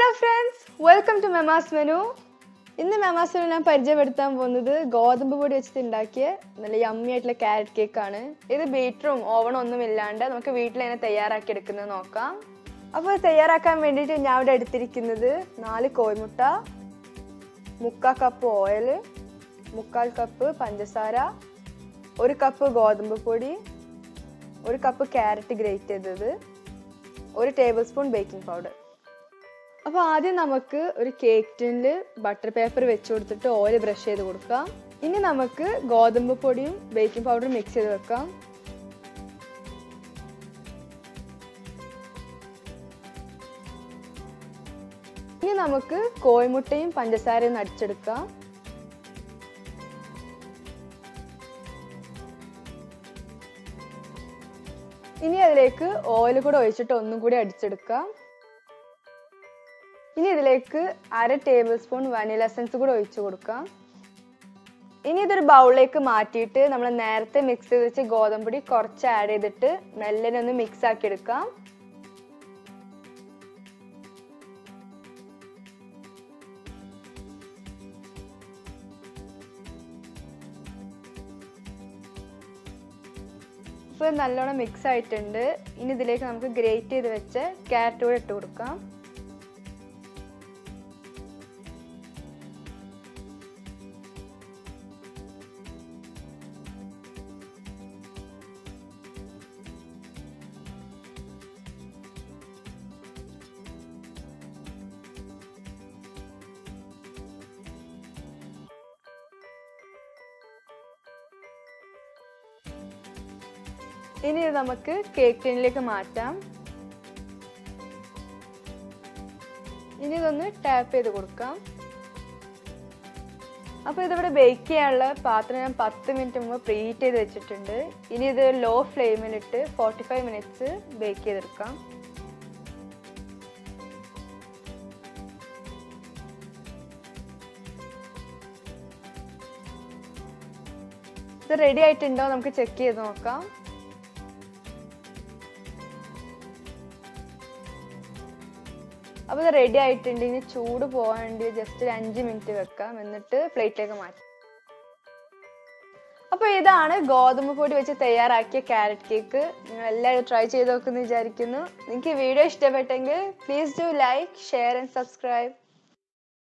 friends welcome to Memas menu ഇന്ന് Memas menu ഞാൻ പരിചയപ്പെടുത്താൻ പോകുന്നത് ഗോതമ്പ് പൊടി വെച്ചിട്ട് ഉണ്ടാക്കിയ നല്ല യമ്മി ആയിട്ടുള്ള ക്യാരറ്റ് കേക്ക് ആണ് ഇത് ബീറ്ററും ഓവണും ഒന്നും ഇല്ലാണ്ട് നമുക്ക് വീട്ടിൽ തന്നെ തയ്യാറാക്കി എടുക്കുന്നത് നോക്കാം അപ്പോൾ ഇത് തയ്യാറാക്കാൻ വേണ്ടിയിട്ട് ഞാൻ ഇവിടെ എടുത്തിരിക്കുന്നത് നാല് കോഴിമുട്ട മുക്കാൽ കപ്പ് ഓയിൽ മുക്കാൽ കപ്പ് പഞ്ചസാര ഒരു കപ്പ് ഗോതമ്പ് പൊടി ഒരു കപ്പ് ക്യാരറ്റ് ഗ്രേറ്റ് ചെയ്തത് ഒരു ടേബിൾ സ്പൂൺ ബേക്കിംഗ് പൗഡർ അപ്പോൾ ആദ്യം നമുക്ക് ഒരു കേക്ക് ടിന്നിൽ ബട്ടർ പേപ്പർ വെച്ച് കൊടുത്തിട്ട് ഓയിൽ ബ്രഷ് ചെയ്ത് കൊടുക്കാം ഇനി നമുക്ക് ഗോതമ്പ് പൊടിയും ബേക്കിംഗ് പൗഡറും മിക്സ് ചെയ്ത് വെക്കാം ഇനി നമുക്ക് കോഴിമുട്ടയും പഞ്ചസാരയും ഒന്ന് അടിച്ചെടുക്കാം ഇനി അതിലേക്ക് ഓയിൽ കൂടെ ഒഴിച്ചിട്ട് ഒന്നും കൂടി അടിച്ചെടുക്കാം ഇനി ഇതിലേക്ക് അര ടേബിൾ സ്പൂൺ വനില എസൻസ് കൂടെ ഒഴിച്ചു കൊടുക്കാം ഇനി ഇതൊരു ബൗളിലേക്ക് മാറ്റിയിട്ട് നമ്മൾ നേരത്തെ മിക്സ് ചെയ്ത് വെച്ച് ഗോതമ്പൊടി കുറച്ച് ആഡ് ചെയ്തിട്ട് മെല്ലനെ ഒന്ന് മിക്സ് ആക്കി എടുക്കാം ഇപ്പോൾ നല്ലോണം മിക്സ് ആയിട്ടുണ്ട് ഇനി ഇതിലേക്ക് നമുക്ക് ഗ്രേറ്റ് ചെയ്ത് വെച്ച് ക്യാരറ്റ് കൂടെ ഇട്ട് കൊടുക്കാം ഇനി ഇത് നമുക്ക് കേക്ക് ടിന്നിലേക്ക് മാറ്റാം ഇനി ഇതൊന്ന് ടാപ്പ് ചെയ്ത് കൊടുക്കാം അപ്പോൾ ഇതിവിടെ ബേക്ക് ചെയ്യാനുള്ള പാത്രം ഞാൻ പത്ത് മിനിറ്റ് മുമ്പ് പ്രീഹീറ്റ് ചെയ്ത് വെച്ചിട്ടുണ്ട് ഇനി ഇത് ലോ ഫ്ലെയിമിലിട്ട് ഫോർട്ടി ഫൈവ് മിനിറ്റ്സ് ബേക്ക് ചെയ്തെടുക്കാം ഇത് റെഡി ആയിട്ടുണ്ടോ നമുക്ക് ചെക്ക് ചെയ്ത് നോക്കാം അപ്പോൾ ഇത് റെഡി ആയിട്ടുണ്ട് ഇനി ചൂട് പോകാൻ വേണ്ടി ജസ്റ്റ് ഒരു അഞ്ച് മിനിറ്റ് വെക്കാം എന്നിട്ട് പ്ലേറ്റിലേക്ക് മാറ്റാം അപ്പോൾ ഇതാണ് ഗോതമ്പ് പൊടി വെച്ച് തയ്യാറാക്കിയ ക്യാരറ്റ് കേക്ക് നിങ്ങൾ എല്ലാവരും ട്രൈ ചെയ്ത് നോക്കുമെന്ന് വിചാരിക്കുന്നു നിങ്ങൾക്ക് വീഡിയോ ഇഷ്ടപ്പെട്ടെങ്കിൽ please do like share and subscribe